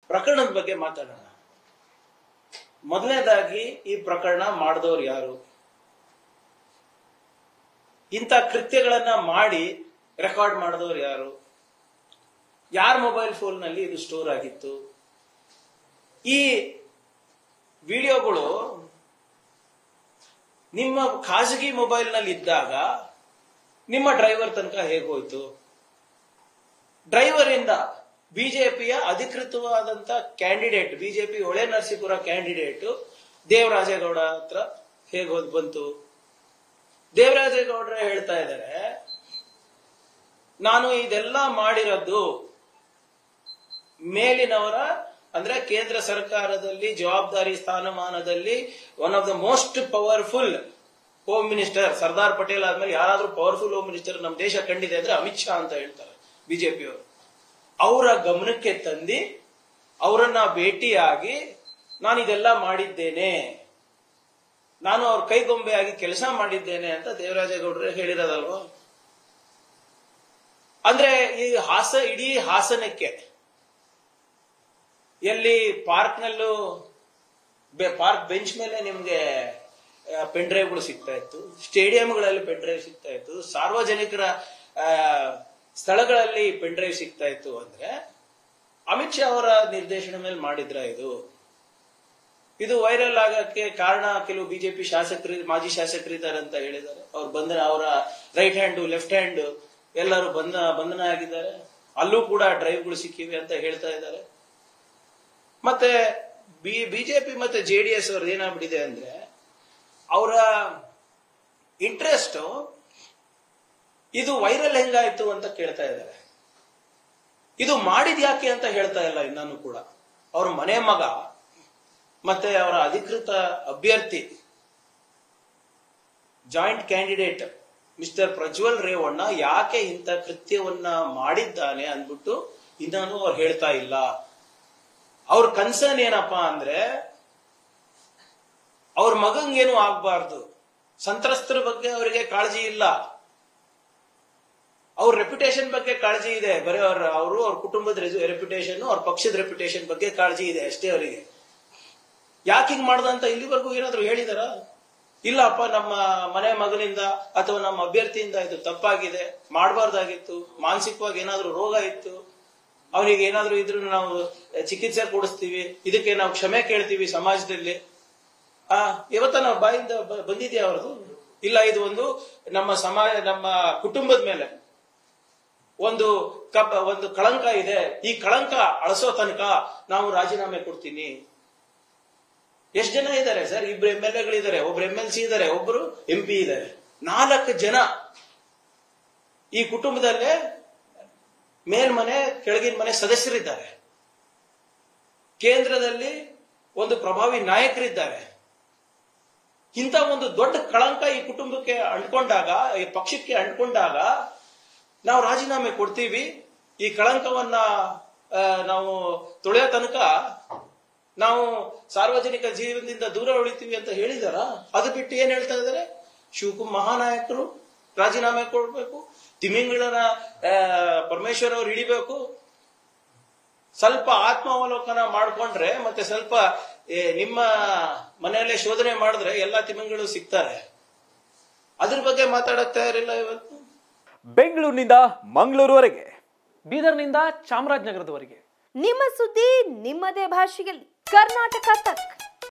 ಪ್ರಕರಣದ ಬಗ್ಗೆ ಮಾತಾಡೋಣ ಮೊದಲನೇದಾಗಿ ಈ ಪ್ರಕರಣ ಮಾಡಿದವ್ರು ಯಾರು ಇಂಥ ಕೃತ್ಯಗಳನ್ನ ಮಾಡಿ ರೆಕಾರ್ಡ್ ಮಾಡಿದವ್ರು ಯಾರು ಯಾರ ಮೊಬೈಲ್ ಫೋನ್ ನಲ್ಲಿ ಇದು ಸ್ಟೋರ್ ಆಗಿತ್ತು ಈ ವಿಡಿಯೋಗಳು ನಿಮ್ಮ ಖಾಸಗಿ ಮೊಬೈಲ್ ನಲ್ಲಿ ಇದ್ದಾಗ ನಿಮ್ಮ ಡ್ರೈವರ್ ತನಕ ಹೇಗೋಯ್ತು ಡ್ರೈವರ್ ಇಂದ ಬಿಜೆಪಿಯ ಅಧಿಕೃತವಾದಂತ ಕ್ಯಾಂಡಿಡೇಟ್ ಬಿಜೆಪಿ ಹೊಳೆ ನರಸೀಪುರ ಕ್ಯಾಂಡಿಡೇಟ್ ದೇವರಾಜೇಗೌಡ ಹತ್ರ ಹೇಗೆ ಹೋದ್ ಬಂತು ದೇವರಾಜೇಗೌಡ್ರೆ ಹೇಳ್ತಾ ಇದ್ದಾರೆ ನಾನು ಇದೆಲ್ಲ ಮಾಡಿರೋದು ಮೇಲಿನವರ ಅಂದ್ರೆ ಕೇಂದ್ರ ಸರ್ಕಾರದಲ್ಲಿ ಜವಾಬ್ದಾರಿ ಸ್ಥಾನಮಾನದಲ್ಲಿ one of the most powerful home minister Sardar Patel ಆದ್ಮೇಲೆ ಯಾರಾದ್ರೂ ಪವರ್ಫುಲ್ ಹೋಮ್ ಮಿನಿಸ್ಟರ್ ನಮ್ಮ ದೇಶ ಕಂಡಿದೆ ಅಂದ್ರೆ ಅಮಿತ್ ಶಾ ಅಂತ ಹೇಳ್ತಾರೆ ಬಿಜೆಪಿಯವರು ಅವರ ಗಮನಕ್ಕೆ ತಂದು ಅವರನ್ನ ಭೇಟಿಯಾಗಿ ನಾನು ಇದೆಲ್ಲ ಮಾಡಿದ್ದೇನೆ ನಾನು ಅವ್ರ ಕೈಗೊಂಬೆಯಾಗಿ ಕೆಲಸ ಮಾಡಿದ್ದೇನೆ ಅಂತ ದೇವರಾಜೇಗೌಡರು ಹೇಳಿರೋದಲ್ವಾ ಅಂದ್ರೆ ಈ ಹಾಸ ಇಡೀ ಹಾಸನಕ್ಕೆ ಎಲ್ಲಿ ಪಾರ್ಕ್ನಲ್ಲೂ ಪಾರ್ಕ್ ಬೆಂಚ್ ಮೇಲೆ ನಿಮ್ಗೆ ಪೆನ್ ಡ್ರೈವ್ಗಳು ಸಿಗ್ತಾ ಇತ್ತು ಸ್ಟೇಡಿಯಂಗಳಲ್ಲಿ ಪೆನ್ ಡ್ರೈವ್ ಸಿಗ್ತಾ ಇತ್ತು ಸಾರ್ವಜನಿಕರ ಆ, ಸ್ಥಳಗಳಲ್ಲಿ ಪೆನ್ ಡ್ರೈವ್ ಸಿಗ್ತಾ ಇತ್ತು ಅಂದ್ರೆ ಅಮಿತ್ ಶಾ ಅವರ ನಿರ್ದೇಶನ ಮೇಲೆ ಮಾಡಿದ್ರ ಇದು ಇದು ವೈರಲ್ ಆಗಕ್ಕೆ ಕಾರಣ ಕೆಲವು ಬಿಜೆಪಿ ಶಾಸಕರು ಮಾಜಿ ಶಾಸಕರಿದ್ದಾರೆ ಅಂತ ಹೇಳಿದ್ದಾರೆ ಅವ್ರು ಬಂಧನ ಅವರ ರೈಟ್ ಹ್ಯಾಂಡ್ ಲೆಫ್ಟ್ ಹ್ಯಾಂಡ್ ಎಲ್ಲರೂ ಬಂಧ ಬಂಧನ ಆಗಿದ್ದಾರೆ ಅಲ್ಲೂ ಕೂಡ ಡ್ರೈವ್ಗಳು ಸಿಕ್ಕಿವೆ ಅಂತ ಹೇಳ್ತಾ ಇದ್ದಾರೆ ಮತ್ತೆ ಬಿ ಬಿಜೆಪಿ ಮತ್ತೆ ಜೆ ಡಿ ಎಸ್ ಅವ್ರದ್ದು ಏನಾಗ್ಬಿಟ್ಟಿದೆ ಅಂದ್ರೆ ಅವರ ಇಂಟ್ರೆಸ್ಟ್ ಇದು ವೈರಲ್ ಹೆಂಗಾಯ್ತು ಅಂತ ಕೇಳ್ತಾ ಇದ್ದಾರೆ ಇದು ಮಾಡಿದ್ ಯಾಕೆ ಅಂತ ಹೇಳ್ತಾ ಇಲ್ಲ ಇನ್ನೂ ಕೂಡ ಅವ್ರ ಮನೆ ಮಗ ಮತ್ತೆ ಅವರ ಅಧಿಕೃತ ಅಭ್ಯರ್ಥಿ joint candidate Mister Prajwal Revanna ಯಾಕೆ ಇಂಥ ಕೃತ್ಯವನ್ನ ಮಾಡಿದ್ದಾನೆ ಅಂದ್ಬಿಟ್ಟು ಇನ್ನೂ ಅವ್ರು ಹೇಳ್ತಾ ಇಲ್ಲ ಅವ್ರ ಕನ್ಸರ್ನ್ ಏನಪ್ಪಾ ಅಂದ್ರೆ ಅವ್ರ ಮಗಂಗೇನು ಆಗ್ಬಾರ್ದು ಸಂತ್ರಸ್ತರ ಬಗ್ಗೆ ಅವರಿಗೆ ಕಾಳಜಿ ಇಲ್ಲ ಅವ್ರ ರೆಪ್ಯುಟೇಷನ್ ಬಗ್ಗೆ ಕಾಳಜಿ ಇದೆ ಬರೀ ಅವ್ರ ಅವರು ಅವ್ರ ಕುಟುಂಬದ ರೆಪ್ಯುಟೇಷನ್ ಅವ್ರ ಪಕ್ಷದ ರೆಪ್ಯುಟೇಷನ್ ಬಗ್ಗೆ ಕಾಳಜಿ ಇದೆ ಅಷ್ಟೇ ಅವರಿಗೆ ಯಾಕೆ ಹಿಂಗ್ ಮಾಡ್ದ ಅಂತ ಇಲ್ಲಿವರೆಗೂ ಏನಾದ್ರು ಹೇಳಿದಾರ ಇಲ್ಲಪ್ಪ ನಮ್ಮ ಮನೆ ಮಗನಿಂದ ಅಥವಾ ನಮ್ಮ ಅಭ್ಯರ್ಥಿಯಿಂದ ಇದು ತಪ್ಪಾಗಿದೆ ಮಾಡಬಾರ್ದಾಗಿತ್ತು ಮಾನಸಿಕವಾಗಿ ಏನಾದ್ರೂ ರೋಗ ಇತ್ತು ಅವನಿಗೆ ಏನಾದ್ರೂ ಇದ್ರೂ ನಾವು ಚಿಕಿತ್ಸೆ ಕೊಡಿಸ್ತೀವಿ ಇದಕ್ಕೆ ನಾವು ಕ್ಷಮೆ ಕೇಳ್ತೀವಿ ಸಮಾಜದಲ್ಲಿ ಆ ಇವತ್ತ ನಾವು ಬಾಯಿಂದ ಬ- ಬಂದಿದ್ಯಾ ಅವ್ರದ್ದು ಇಲ್ಲ ಇದು ಒಂದು ನಮ್ಮ ಸಮಾಜ ನಮ್ಮ ಕುಟುಂಬದ ಮೇಲೆ ಒಂದು ಕಬ್ ಒಂದು ಕಳಂಕ ಇದೆ ಈ ಕಳಂಕ ಅಳಸೋ ತನಕ ನಾವು ರಾಜೀನಾಮೆ ಕೊಡ್ತೀನಿ ಎಷ್ಟು ಜನ ಇದ್ದಾರೆ ಸರ್ ಇಬ್ರು ಎಂ ಎಲ್ ಎಗಳಿದ್ದಾರೆ ಒಬ್ರು ಎಂ ಎಲ್ ಸಿ ಇದ್ದಾರೆ ಒಬ್ರು ಎಂ ಪಿ ಇದ್ದಾರೆ ನಾಲ್ಕು ಜನ ಈ ಕುಟುಂಬದಲ್ಲೇ ಮೇಲ್ಮನೆ ಕೆಳಗಿನ ಮನೆ ಸದಸ್ಯರಿದ್ದಾರೆ ಕೇಂದ್ರದಲ್ಲಿ ಒಂದು ಪ್ರಭಾವಿ ನಾಯಕರಿದ್ದಾರೆ ಇಂಥ ಒಂದು ದೊಡ್ಡ ಕಳಂಕ ಈ ಕುಟುಂಬಕ್ಕೆ ಅಂಟ್ಕೊಂಡಾಗ ಈ ಪಕ್ಷಕ್ಕೆ ಅಂಟ್ಕೊಂಡಾಗ ನಾವು ರಾಜೀನಾಮೆ ಕೊಡ್ತೀವಿ ಈ ಕಳಂಕವನ್ನ ಆ, ನಾವು ತೊಳೆಯೋ ತನಕ ನಾವು ಸಾರ್ವಜನಿಕ ಜೀವನದಿಂದ ದೂರ ಉಳಿತೀವಿ ಅಂತ ಹೇಳಿದಾರ ಅದು ಬಿಟ್ಟು ಏನ್ ಹೇಳ್ತಾ ಇದಾರೆ ಶಿವಕುಮಾರ್ ಮಹಾನಾಯಕರು ರಾಜೀನಾಮೆ ಕೊಡ್ಬೇಕು ತಿಮಿಂಗಳನ ಆ, ಪರಮೇಶ್ವರ್ ಅವ್ರು ಹಿಡಿಬೇಕು ಸ್ವಲ್ಪ ಆತ್ಮಾವಲೋಕನ ಮಾಡ್ಕೊಂಡ್ರೆ ಮತ್ತೆ ಸ್ವಲ್ಪ ಏ, ನಿಮ್ಮ ಮನೆಯಲ್ಲೇ ಶೋಧನೆ ಮಾಡಿದ್ರೆ ಎಲ್ಲಾ ತಿಮಿಂಗಳು ಸಿಗ್ತಾರೆ ಅದ್ರ ಬಗ್ಗೆ ಮಾತಾಡಕ್ ತಯಾರಿಲ್ಲ ಇವತ್ತು ಬೆಂಗಳೂರಿನಿಂದ ಮಂಗಳೂರುವರೆಗೆ ಬೀದರ್ನಿಂದ ಚಾಮರಾಜನಗರದವರೆಗೆ ನಿಮ್ಮ ಸುದ್ದಿ ನಿಮ್ಮದೇ ಭಾಷೆಯಲ್ಲಿ ಕರ್ನಾಟಕ ತಕ್